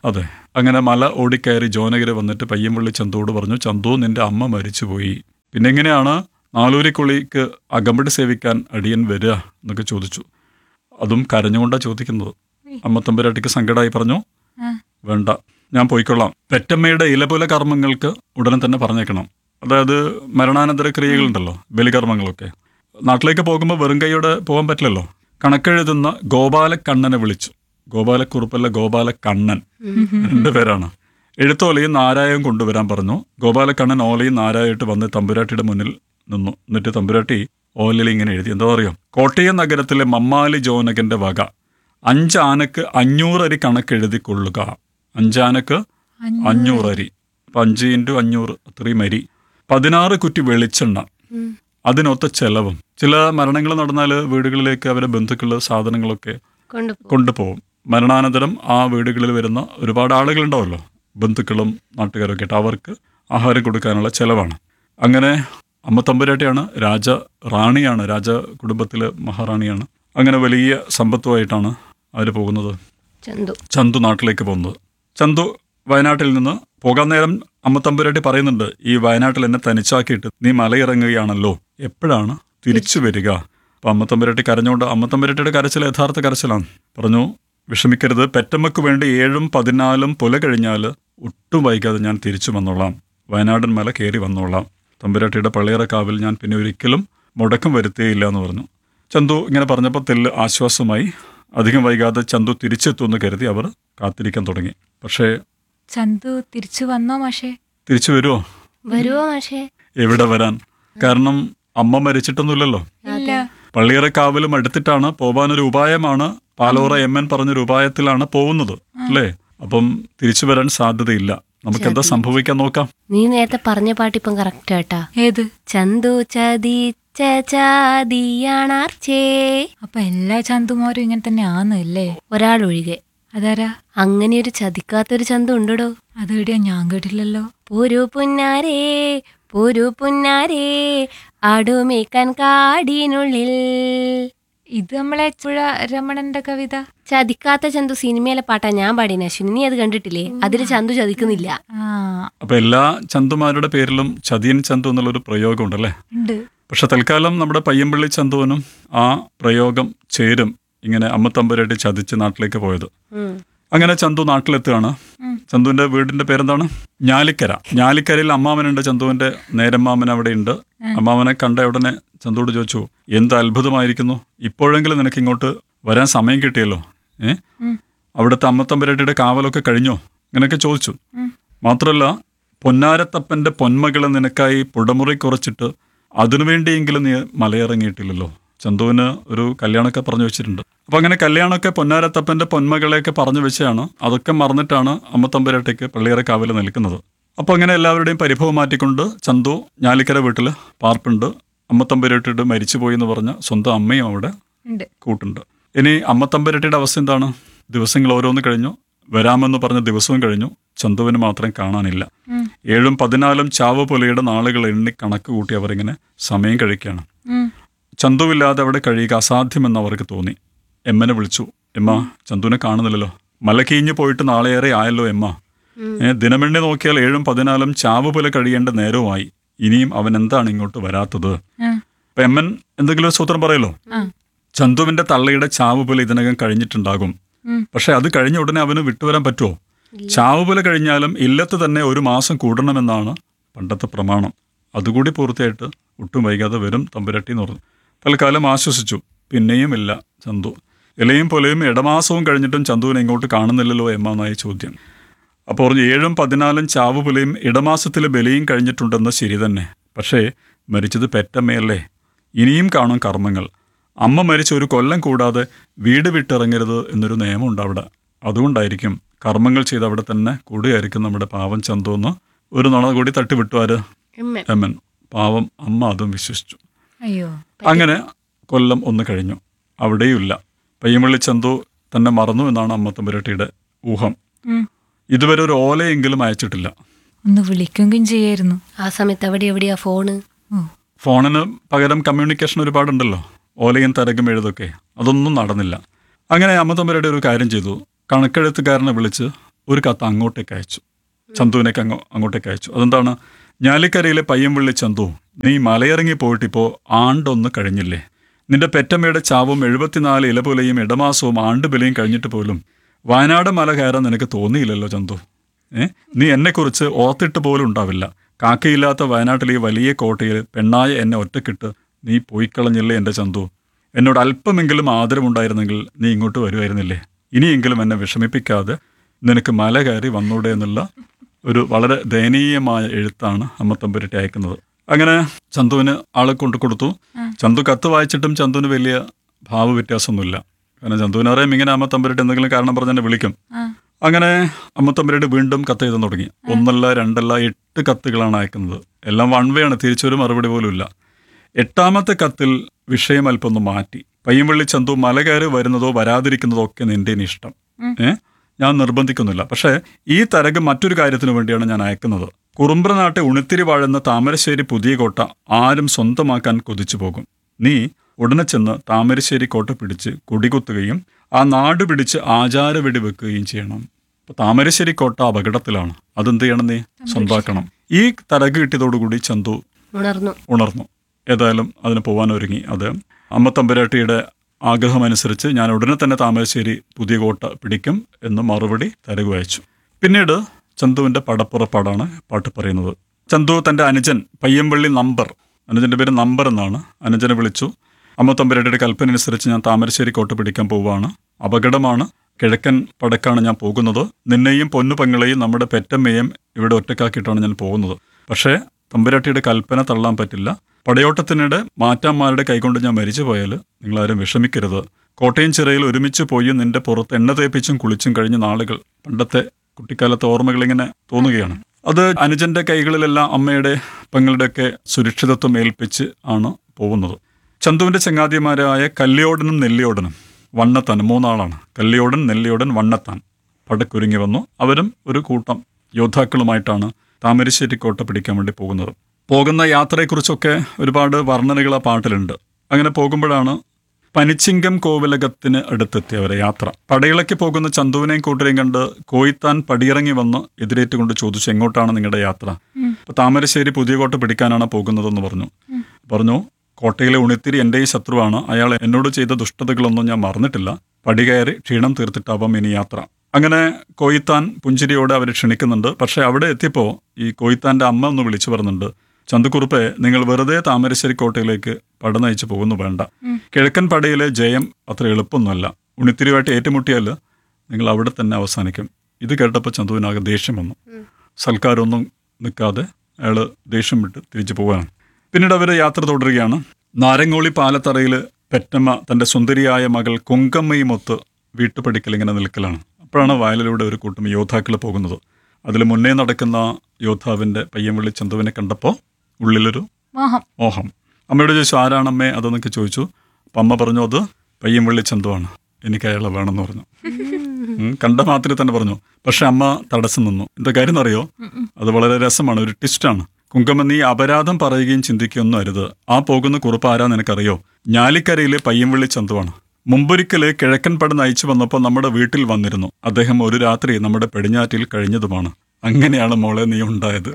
അതെ അങ്ങനെ മല ഓടിക്കയറി ജോനഗിരി വന്നിട്ട് പയ്യമ്പള്ളി ചന്തുവോട് പറഞ്ഞു ചന്തു നിന്റെ അമ്മ മരിച്ചുപോയി പിന്നെ എങ്ങനെയാണ് നാലൂരിക്കുള്ളിക്ക് അകമ്പടി സേവിക്കാൻ അടിയൻ വരിക എന്നൊക്കെ ചോദിച്ചു അതും കരഞ്ഞുകൊണ്ടാ ചോദിക്കുന്നത് അമ്മ തമ്പുരാട്ടിക്ക് സങ്കടമായി പറഞ്ഞു ആ. വേണ്ട ഞാൻ പോയിക്കൊള്ളാം പെറ്റമ്മയുടെ ഇലപുല കർമ്മങ്ങൾക്ക് ഉടനെ തന്നെ പറഞ്ഞേക്കണം അതായത് മരണാനന്തര ക്രിയകളുണ്ടല്ലോ ബലികർമ്മങ്ങളൊക്കെ നാട്ടിലേക്ക് പോകുമ്പോൾ വെറും കൈയോടെ പോകാൻ പറ്റില്ലല്ലോ കണക്കെഴുതുന്ന ഗോപാലക്കണ്ണനെ വിളിച്ചു ഗോപാലക്കുറുപ്പല്ല ഗോപാലക്കണ്ണൻ രണ്ട് പേരാണ് എഴുത്തോലയും നാരായവും കൊണ്ടുവരാൻ പറഞ്ഞു ഗോപാലക്കണ്ണൻ ഓലയും നാരായിട്ട് വന്ന് തമ്പുരാട്ടിയുടെ മുന്നിൽ നിന്നു എന്നിട്ട് തമ്പുരാട്ടി ഓലയിൽ ഇങ്ങനെ എഴുതി എന്താ അറിയാം കോട്ടയം നഗരത്തിലെ മമ്മാലി ജോനകന്റെ വക അഞ്ചാനക്ക് അഞ്ഞൂറരി കണക്കെഴുതി കൊള്ളുക അഞ്ചാനക്ക് അഞ്ഞൂറരി അപ്പൊ അഞ്ച് ഇൻറ്റു അഞ്ഞൂറ് അത്രയും അരി പതിനാറ് കുറ്റി വെളിച്ചെണ്ണ അതിനൊത്ത ചെലവും ചില മരണങ്ങൾ നടന്നാൽ വീടുകളിലേക്ക് അവരെ ബന്ധുക്കൾ സാധനങ്ങളൊക്കെ കൊണ്ടുപോ കൊണ്ടുപോകും മരണാനന്തരം ആ വീടുകളിൽ വരുന്ന ഒരുപാട് ആളുകളുണ്ടാവല്ലോ ബന്ധുക്കളും നാട്ടുകാരൊക്കെ ആയിട്ട് അവർക്ക് ആഹാരം കൊടുക്കാനുള്ള ചെലവാണ് അങ്ങനെ അമ്മ തമ്പുരാട്ടിയാണ് രാജ റാണിയാണ് രാജ കുടുംബത്തിലെ മഹാറാണിയാണ് അങ്ങനെ വലിയ സമ്പത്തുമായിട്ടാണ് അവർ പോകുന്നത് ചന്തു ചന്തു നാട്ടിലേക്ക് പോകുന്നത് ചന്തു വയനാട്ടിൽ നിന്ന് പോകാൻ നേരം അമ്മ തമ്പുരാട്ടി പറയുന്നുണ്ട് ഈ വയനാട്ടിൽ എന്നെ തനിച്ചാക്കിയിട്ട് നീ മലയിറങ്ങുകയാണല്ലോ എപ്പോഴാണ് തിരിച്ചു വരിക അപ്പൊ അമ്മ തമ്പുരാട്ടി കരഞ്ഞുകൊണ്ട് അമ്മ തമ്പുരാട്ടിയുടെ കരച്ചിൽ യഥാർത്ഥ കരച്ചിലാണ് പറഞ്ഞു വിഷമിക്കരുത് പെറ്റമ്മക്ക് വേണ്ടി ഏഴും പതിനാലും പുല കഴിഞ്ഞാൽ ഒട്ടും വൈകാതെ ഞാൻ തിരിച്ചു വന്നോളാം വയനാടൻ മല കയറി വന്നോളാം തമ്പുരാട്ടിയുടെ പള്ളിയറക്കാവിൽ ഞാൻ പിന്നെ ഒരിക്കലും മുടക്കം വരുത്തേയില്ല എന്ന് പറഞ്ഞു ചന്തു ഇങ്ങനെ പറഞ്ഞപ്പോൾ തെല്ല് ആശ്വാസമായി അധികം വൈകാതെ ചന്തു തിരിച്ചെത്തുമെന്ന് കരുതി അവർ കാത്തിരിക്കാൻ തുടങ്ങി പക്ഷേ ചന്തു തിരിച്ചു വന്നോ മാഷേ തിരിച്ചു വരുമോ വരുവോ മാഷേ എവിടെ വരാൻ കാരണം അമ്മ മരിച്ചിട്ടൊന്നുമില്ലല്ലോ ഇല്ല പള്ളിയറക്കാവിലും അടുത്തിട്ടാണ് പോവാനൊരു ഉപായമാണ് പാലോറ എം എൻ പറഞ്ഞൊരു ഉപായത്തിലാണ് പോകുന്നത് അല്ലേ അപ്പം തിരിച്ചു വരാൻ സാധ്യതയില്ല നമുക്ക് എന്താ സംഭവിക്കാൻ നോക്കാം നീ നേരത്തെ പറഞ്ഞ പാട്ടിപ്പം കറക്റ്റ് ആട്ടാ ഏത് ചന്തു ചതിച്ച ചാതിയാണാർച്ചേ അപ്പൊ എല്ലാ ചന്തുമാരും ഇങ്ങനെ തന്നെ ആന്ന് അല്ലേ ഒരാൾ ഒഴികെ അതാരാ അങ്ങനെ ഒരു ചതിക്കാത്തൊരു ചന്തു ഉണ്ടോ അത് എവിടെയാ ഞാൻ കേട്ടില്ലല്ലോ പൂരു പുന്നാരേ പൂരു പുന്നാരേ ആടുമേക്കാൻ കാടിനുള്ളിൽ ഇത് നമ്മളെ ചുഴ രമണന്റെ കവിത ചതിക്കാത്ത ചന്തു സിനിമയിലെ പാട്ടാ ഞാൻ പാടിന അശ്വിനി നീ അത് കണ്ടിട്ടില്ലേ അതിൽ ചന്തു ചതിക്കുന്നില്ല ആ അപ്പൊ എല്ലാ ചന്തുമാരുടെ പേരിലും ചതിയൻ ചന്തു എന്നുള്ളൊരു പ്രയോഗം ഉണ്ടല്ലേ ഉണ്ട് പക്ഷെ തൽക്കാലം നമ്മുടെ പയ്യമ്പള്ളി ചന്തുവിനും ആ പ്രയോഗം ചേരും ഇങ്ങനെ അമ്മത്തമ്പരായിട്ട് ചതിച്ച് നാട്ടിലേക്ക് പോയത് ഉം. അങ്ങനെ ചന്തു നാട്ടിലെത്തുകയാണ് ചന്തുവിന്റെ വീടിന്റെ പേരെന്താണ് ഞാലിക്കര ഞാലിക്കരയിൽ അമ്മാവനുണ്ട് ചന്തുവിന്റെ നേരമ്മാമൻ അവിടെ ഉണ്ട് അമ്മാവനെ കണ്ട ഉടനെ ചന്തുവോട് ചോദിച്ചു എന്ത് അത്ഭുതമായിരിക്കുന്നു ഇപ്പോഴെങ്കിലും നിനക്ക് ഇങ്ങോട്ട് വരാൻ സമയം കിട്ടിയല്ലോ ഏ അവിടുത്തെ അമ്മത്തമ്പരട്ടിയുടെ കാവലൊക്കെ കഴിഞ്ഞോ ഇങ്ങനെയൊക്കെ ചോദിച്ചു മാത്രമല്ല പൊന്നാരത്തപ്പന്റെ പൊന്മകളെ നിനക്കായി പുടമുറി കുറച്ചിട്ട് അതിനുവേണ്ടിയെങ്കിലും നീ മലയിറങ്ങിയിട്ടില്ലല്ലോ ചന്തുവിന് ഒരു കല്യാണമൊക്കെ പറഞ്ഞു വെച്ചിട്ടുണ്ട് അപ്പൊ അങ്ങനെ കല്യാണമൊക്കെ പൊന്നാരത്തപ്പന്റെ പൊന്മകളെയൊക്കെ പറഞ്ഞു വെച്ചാണ് അതൊക്കെ മറന്നിട്ടാണ് അമ്മത്തമ്പരട്ടയ്ക്ക് പള്ളിയറ കാവല് നിൽക്കുന്നത് അപ്പോൾ അങ്ങനെ എല്ലാവരുടെയും പരിഭവം മാറ്റിക്കൊണ്ട് ചന്തു ഞാലിക്കര വീട്ടിൽ പാർപ്പുണ്ട് അമ്മത്തമ്പരട്ടിട്ട് മരിച്ചുപോയി എന്ന് പറഞ്ഞ സ്വന്തം അമ്മയും അവിടെ ഉണ്ട് കൂട്ടുണ്ട് ഇനി അമ്മത്തമ്പരട്ടിയുടെ അവസ്ഥ എന്താണ് ദിവസങ്ങൾ ഓരോന്ന് കഴിഞ്ഞു വരാമെന്ന് പറഞ്ഞ ദിവസവും കഴിഞ്ഞു ചന്തുവിന് മാത്രം കാണാനില്ല ഉം. ഏഴും പതിനാലും ചാവ് പുലയുടെ നാളുകൾ എണ്ണി കണക്ക് കൂട്ടി അവരിങ്ങനെ സമയം കഴിക്കുകയാണ് ഉം. ചന്തുവില്ലാതെ അവിടെ കഴിയുക അസാധ്യമെന്ന് അവർക്ക് തോന്നി എമ്മനെ വിളിച്ചു എമ്മ ചന്തുവിനെ കാണുന്നില്ലല്ലോ മലക്കീഞ്ഞു പോയിട്ട് നാളെയേറെ ആയല്ലോ എമ്മ ഏ, ദിനമെണ്ണി നോക്കിയാൽ ഏഴും പതിനാലും ചാവ് പുല കഴിയേണ്ട നേരവുമായി ഇനിയും അവൻ എന്താണ് ഇങ്ങോട്ട് വരാത്തത് ആ. അപ്പൊ എമ്മൻ എന്തെങ്കിലും ഒരു സൂത്രം പറയല്ലോ ആ. ചന്തുവിന്റെ തള്ളയുടെ ചാവ് പോലെ ഇതിനകം കഴിഞ്ഞിട്ടുണ്ടാകും ഉം. പക്ഷെ അത് കഴിഞ്ഞ ഉടനെ അവന് വിട്ടുവരാൻ പറ്റുമോ ചാവ് പോലെ കഴിഞ്ഞാലും ഇല്ലത്ത് തന്നെ ഒരു മാസം കൂടണമെന്നാണ് പണ്ടത്തെ പ്രമാണം അതുകൂടി പൂർത്തിയായിട്ട് ഒട്ടും വൈകാതെ വരും തമ്പുരട്ടി എന്ന് പറഞ്ഞു തൽക്കാലം ആശ്വസിച്ചു പിന്നെയും ഇല്ല ചന്തു ഇലയും പൊലയും ഇടമാസവും കഴിഞ്ഞിട്ടും ചന്തുവിനെ ഇങ്ങോട്ട് കാണുന്നില്ലല്ലോ എമ്മ എന്നായി ചോദ്യം അപ്പോൾ പറഞ്ഞു ഏഴും പതിനാലും ചാവ് പുലയും ഇടമാസത്തിലെ ബലിയും കഴിഞ്ഞിട്ടുണ്ടെന്ന് ശരി തന്നെ പക്ഷേ മരിച്ചത് പെറ്റമ്മയല്ലേ ഇനിയും കാണും കർമ്മങ്ങൾ അമ്മ മരിച്ച ഒരു കൊല്ലം കൂടാതെ വീട് വിട്ടിറങ്ങരുത് എന്നൊരു നിയമമുണ്ട് അവിടെ അതുകൊണ്ടായിരിക്കും കർമ്മങ്ങൾ ചെയ്ത് അവിടെ തന്നെ കൂടുകയായിരിക്കും നമ്മുടെ പാവം ചന്തു എന്ന് ഒരു നുണ കൂടി തട്ടിവിട്ടു ആര് ഉമ്മ. എമ്മൻ പാവം അമ്മ അതും വിശ്വസിച്ചു അയ്യോ അങ്ങനെ കൊല്ലം ഒന്ന് കഴിഞ്ഞു അവിടെയുമില്ല പയ്യമ്പള്ളി ചന്തു തന്നെ മറന്നു എന്നാണ് അമ്മ തമ്പുരട്ടിയുടെ ഊഹം ഉം. ഇതുവരെ ഒരു ഓലയെങ്കിലും അയച്ചിട്ടില്ല ഒന്ന് വിളിക്കെങ്കിലും ചെയ്യായിരുന്നു ആ സമയത്ത് അവിടെ എവിടെയാ ഫോണ് ഓ ഫോണിന് പകരം കമ്മ്യൂണിക്കേഷൻ ഒരുപാടുണ്ടല്ലോ ഓലയും തരകും എഴുതൊക്കെ അതൊന്നും നടന്നില്ല അങ്ങനെ അമ്മ തമ്പുരട്ടി ഒരു കാര്യം ചെയ്തു കണക്കെഴുത്തുകാരനെ വിളിച്ച് ഒരു കത്ത് അങ്ങോട്ടേക്ക് അയച്ചു ചന്തുവിനേക്ക് അങ്ങോ അങ്ങോട്ടേക്ക് അയച്ചു അതെന്താണ് ഞാലിക്കരയിലെ പയ്യൻവിള്ളി ചന്തു നീ മലയിറങ്ങി പോയിട്ടിപ്പോൾ ആണ്ടൊന്ന് കഴിഞ്ഞില്ലേ നിന്റെ പെറ്റമ്മയുടെ ചാവും എഴുപത്തിനാല് ഇലപുലയും ഇടമാസവും ആണ്ടുബലിയും കഴിഞ്ഞിട്ട് പോലും വയനാട് മല കയറാൻ നിനക്ക് തോന്നിയില്ലല്ലോ ചന്തു ഏ നീ എന്നെക്കുറിച്ച് ഓർത്തിട്ട് പോലും ഉണ്ടാവില്ല കാക്കയില്ലാത്ത വയനാട്ടിലെ ഈ വലിയ കോട്ടയിൽ പെണ്ണായ എന്നെ ഒറ്റക്കിട്ട് നീ പോയിക്കളഞ്ഞില്ലേ എൻ്റെ ചന്തു എന്നോട് അല്പമെങ്കിലും ആദരവുണ്ടായിരുന്നെങ്കിൽ നീ ഇങ്ങോട്ട് വരുമായിരുന്നില്ലേ ഇനിയെങ്കിലും എന്നെ വിഷമിപ്പിക്കാതെ നിനക്ക് മല കയറി വന്നൂടെ എന്നുള്ള ഒരു വളരെ ദയനീയമായ എഴുത്താണ് അമ്മ തമ്പുരട്ടി അയക്കുന്നത് അങ്ങനെ ചന്തുവിന് ആളെ കൊണ്ട് കൊടുത്തു ചന്തു കത്ത് വായിച്ചിട്ടും ചന്തുവിന് വലിയ ഭാവ വ്യത്യാസമൊന്നുമില്ല കാരണം ചന്തുവിന് അറിയാം ഇങ്ങനെ അമ്മ തമ്പുരട്ടി എന്തെങ്കിലും കാരണം പറഞ്ഞ് എന്നെ വിളിക്കും ആ. അങ്ങനെ അമ്മ തമ്പുരട്ടി വീണ്ടും കത്ത് എഴുതാൻ തുടങ്ങി ഒന്നല്ല രണ്ടല്ല എട്ട് കത്തുകളാണ് അയക്കുന്നത് എല്ലാം വൺ വേ ആണ് തിരിച്ചൊരു മറുപടി പോലും ഇല്ല എട്ടാമത്തെ കത്തിൽ വിഷയം അല്പം ഒന്ന് മാറ്റി പയ്യൻവള്ളി ചന്തു മല കയറി വരുന്നതോ വരാതിരിക്കുന്നതോ ഒക്കെ നിന്റെ ഇനി ഇഷ്ടം ഏ ഞാൻ നിർബന്ധിക്കുന്നില്ല പക്ഷേ ഈ തരക് മറ്റൊരു കാര്യത്തിനു വേണ്ടിയാണ് ഞാൻ അയക്കുന്നത് കുറുമ്പ്രനാട്ടെ ഉണിത്തിരി വാഴുന്ന താമരശ്ശേരി പുതിയ കോട്ട ആരും സ്വന്തമാക്കാൻ കൊതിച്ചു പോകും നീ ഉടനെ ചെന്ന് താമരശ്ശേരി കോട്ട പിടിച്ച് കൊടികുത്തുകയും ആ നാട് പിടിച്ച് ആചാര വെടിവെക്കുകയും ചെയ്യണം ഇപ്പൊ താമരശ്ശേരി കോട്ട അപകടത്തിലാണ് അതെന്ത് ചെയ്യണം നീ സ്വന്തമാക്കണം ഈ തരക് കിട്ടിയതോടുകൂടി ചന്തു ഉണർന്നു ഉണർന്നു ഏതായാലും അതിന് പോകാൻ ഒരുങ്ങി അത് അമ്മ തമ്പുരാട്ടിയുടെ ആഗ്രഹമനുസരിച്ച് ഞാൻ ഉടനെ തന്നെ താമരശ്ശേരി പുതിയ കോട്ട പിടിക്കും എന്ന് മറുപടി തരകു അയച്ചു പിന്നീട് ചന്തുവിന്റെ പടപ്പുറപ്പാടാണ് പാട്ട് പറയുന്നത് ചന്തു തന്റെ അനുജൻ പയ്യമ്പള്ളി നമ്പർ അനുജന്റെ പേര് നമ്പർ എന്നാണ് അനുജനെ വിളിച്ചു അമ്മ തമ്പുരാട്ടിയുടെ കൽപ്പന അനുസരിച്ച് ഞാൻ താമരശ്ശേരി കോട്ട പിടിക്കാൻ പോവുകയാണ് അപകടമാണ് കിഴക്കൻ പടക്കാണ് ഞാൻ പോകുന്നത് നിന്നെയും പൊന്നു പെങ്ങളെയും നമ്മുടെ പെറ്റമ്മയും ഇവിടെ ഒറ്റക്കാക്കിയിട്ടാണ് ഞാൻ പോകുന്നത് പക്ഷേ തമ്പുരാട്ടിയുടെ കൽപ്പന തള്ളാൻ പറ്റില്ല പടയോട്ടത്തിനിടെ മാറ്റാന്മാരുടെ കൈകൊണ്ട് ഞാൻ മരിച്ചു പോയാൽ നിങ്ങളാരും വിഷമിക്കരുത് കോട്ടയം ചിറയിൽ ഒരുമിച്ച് പോയി നിന്റെ പുറത്ത് എണ്ണ തേപ്പിച്ചും കുളിച്ചും കഴിഞ്ഞ നാളുകൾ പണ്ടത്തെ കുട്ടിക്കാലത്തെ ഓർമ്മകൾ ഇങ്ങനെ തോന്നുകയാണ് അത് അനുജന്റെ കൈകളിലെല്ലാം അമ്മയുടെ പെങ്ങളുടെയൊക്കെ സുരക്ഷിതത്വം ഏൽപ്പിച്ച് ആണ് പോകുന്നത് ചന്തുവിന്റെ ചങ്ങാതിമാരായ കല്ലിയോടനും നെല്ലിയോടനും വണ്ണത്താൻ മൂന്നാളാണ് കല്ലിയോടൻ നെല്ലിയോടൻ വണ്ണത്താൻ പടക്കുരുങ്ങി വന്നു അവരും ഒരു കൂട്ടം യോദ്ധാക്കളുമായിട്ടാണ് താമരശ്ശേരി കോട്ട പിടിക്കാൻ വേണ്ടി പോകുന്നത് പോകുന്ന യാത്രയെക്കുറിച്ചൊക്കെ ഒരുപാട് വർണ്ണനകൾ ആ പാട്ടിലുണ്ട് അങ്ങനെ പോകുമ്പോഴാണ് പനിച്ചിങ്കം കോവിലകത്തിന് അടുത്തെത്തിയവരെ യാത്ര പടയിളക്കി പോകുന്ന ചന്തുവിനെയും കൂട്ടരെയും കണ്ട് കോയിത്താൻ പടിയിറങ്ങി വന്ന് എതിരേറ്റുകൊണ്ട് ചോദിച്ചു എങ്ങോട്ടാണ് നിങ്ങളുടെ യാത്ര അപ്പൊ താമരശ്ശേരി പുതിയ കോട്ട പിടിക്കാനാണ് പോകുന്നതെന്ന് പറഞ്ഞു പറഞ്ഞു കോട്ടയിലെ ഉണിത്തിരി എൻ്റെ ഈ ശത്രുവാണ് അയാൾ എന്നോട് ചെയ്ത ദുഷ്ടതകളൊന്നും ഞാൻ മറന്നിട്ടില്ല പടി കയറി ക്ഷീണം തീർത്തിട്ടാവാം ഇനി യാത്ര അങ്ങനെ കോയിത്താൻ പുഞ്ചിരിയോടെ അവരെ ക്ഷണിക്കുന്നുണ്ട് പക്ഷെ അവിടെ എത്തിയപ്പോൾ ഈ കോയിത്താന്റെ അമ്മ ഒന്ന് വിളിച്ചു പറയുന്നുണ്ട് ചന്തുക്കുറുപ്പെ നിങ്ങൾ വെറുതെ താമരശ്ശേരി കോട്ടയിലേക്ക് പട നയിച്ചു പോകുന്നു വേണ്ട കിഴക്കൻ പടയിലെ ജയം അത്ര എളുപ്പമൊന്നുമല്ല ഉണിത്തിരിയുമായിട്ട് ഏറ്റുമുട്ടിയാൽ നിങ്ങൾ അവിടെ തന്നെ അവസാനിക്കും ഇത് കേട്ടപ്പോൾ ചന്തുവിനാകെ ദേഷ്യം വന്നു സൽക്കാരമൊന്നും നിൽക്കാതെ അയാൾ ദേഷ്യം വിട്ട് തിരിച്ചു പോവാണ് പിന്നീട് അവർ യാത്ര തുടരുകയാണ് നാരങ്ങോളി പാലത്തറയിൽ പെറ്റമ്മ തൻ്റെ സുന്ദരിയായ മകൾ കുങ്കമ്മയുമൊത്ത് വീട്ടുപടിക്കൽ ഇങ്ങനെ നിൽക്കലാണ് അപ്പോഴാണ് വയലിലൂടെ ഒരു കൂട്ടം യോദ്ധാക്കൾ പോകുന്നത് അതിൽ മുന്നേ നടക്കുന്ന യോദ്ധാവിൻ്റെ പയ്യൻവിളി ചന്തുവിനെ കണ്ടപ്പോൾ ഉള്ളിലൊരു മോഹം മോഹം അമ്മയോട് ചോദിച്ചു ആരാണമ്മേ അതെന്നൊക്കെ ചോദിച്ചു അപ്പം അമ്മ പറഞ്ഞു അത് പയ്യൻവിള്ളി ചന്തുവാണ് എനിക്ക് അയാളെ വേണമെന്ന് പറഞ്ഞു ഉം, കണ്ട മാത്രമേ തന്നെ പറഞ്ഞു പക്ഷെ അമ്മ തടസ്സം നിന്നു എന്താ കാര്യം എന്നറിയോ അത് വളരെ രസമാണ് ഒരു ട്വിസ്റ്റാണ് കുങ്കമ്മ നീ അപരാധം പറയുകയും ചിന്തിക്കുകയൊന്നും അരുത് ആ പോകുന്ന കുറുപ്പ് ആരാ നിനക്കറിയോ ഞാലിക്കരയിലെ പയ്യൻവിള്ളി ചന്തുവാണ് മുമ്പൊരിക്കല് കിഴക്കൻ പട നയിച്ചു വന്നപ്പോൾ നമ്മുടെ വീട്ടിൽ വന്നിരുന്നു അദ്ദേഹം ഒരു രാത്രി നമ്മുടെ പെടിഞ്ഞാറ്റിൽ കഴിഞ്ഞതുമാണ് അങ്ങനെയാണ് മോളെ നീ ഉണ്ടായത്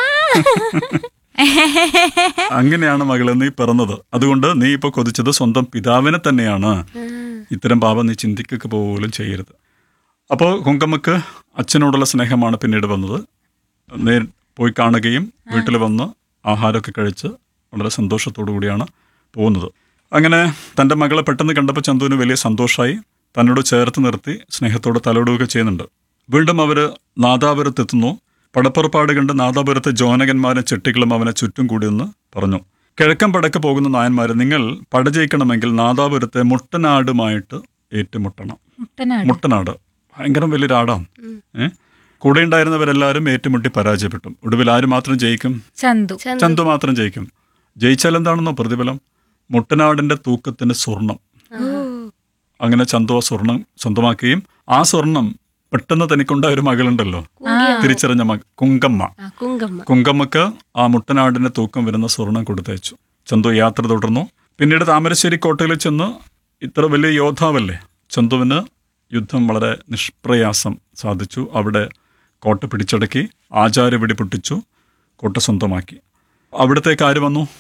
അങ്ങനെയാണ് മകളെ നീ പിറന്നത് അതുകൊണ്ട് നീ ഇപ്പൊ കൊതിച്ചത് സ്വന്തം പിതാവിനെ തന്നെയാണ് ഇത്തരം പാപം നീ ചിന്തിക്കുക പോലും ചെയ്യരുത് അപ്പോൾ കുങ്കമ്മക്ക് അച്ഛനോടുള്ള സ്നേഹമാണ് പിന്നീട് വന്നത് നേ പോയി കാണുകയും വീട്ടിൽ വന്ന് ആഹാരമൊക്കെ കഴിച്ച് വളരെ സന്തോഷത്തോടു കൂടിയാണ് പോകുന്നത് അങ്ങനെ തൻ്റെ മകളെ പെട്ടെന്ന് കണ്ടപ്പോൾ ചന്തുവിന് വലിയ സന്തോഷമായി തന്നോട് ചേർത്ത് നിർത്തി സ്നേഹത്തോടെ തലോടുകയൊക്കെ ചെയ്യുന്നുണ്ട് വീണ്ടും അവർ നാദാപുരത്തെത്തുന്നു പടപ്പുറപ്പാട് കണ്ട് നാദാപുരത്തെ ജോനകന്മാരും ചെട്ടികളും അവനെ ചുറ്റും കൂടിയെന്ന് പറഞ്ഞു കിഴക്കൻ പടക്ക് പോകുന്ന നായന്മാർ നിങ്ങൾ പട ജയിക്കണമെങ്കിൽ നാദാപുരത്തെ മുട്ടനാടുമായിട്ട് ഏറ്റുമുട്ടണം മുട്ടനാട് മുട്ടനാട് ഭയങ്കര വലിയൊരാടാണ് ഏ കൂടെ ഉണ്ടായിരുന്നവരെല്ലാവരും ഏറ്റുമുട്ടി പരാജയപ്പെട്ടു ഒടുവിൽ ആര് മാത്രം ജയിക്കും ചന്തു ചന്തു മാത്രം ജയിക്കും ജയിച്ചാൽ എന്താണെന്നോ പ്രതിഫലം മുട്ടനാടിന്റെ തൂക്കത്തിന് സ്വർണം അങ്ങനെ ചന്തു ആ സ്വർണം സ്വന്തമാക്കുകയും ആ സ്വർണം പെട്ടെന്ന് തനിക്കുണ്ടായ ഒരു മകളുണ്ടല്ലോ തിരിച്ചറിഞ്ഞ മക കുങ്കമ്മ ആ, കുങ്കമ്മ കുങ്കമ്മക്ക് ആ മുട്ടനാടിന്റെ തൂക്കം വരുന്ന സ്വർണം കൊടുത്തയച്ചു ചന്തു യാത്ര തുടർന്നു പിന്നീട് താമരശ്ശേരി കോട്ടയിൽ ചെന്ന് ഇത്ര വലിയ യോദ്ധാവല്ലേ ചന്തുവിന് യുദ്ധം വളരെ നിഷ്പ്രയാസം സാധിച്ചു അവിടെ കോട്ട പിടിച്ചടക്കി ആചാര വെടി പൊട്ടിച്ചു കോട്ട സ്വന്തമാക്കി അവിടത്തേക്ക് ആര് വന്നു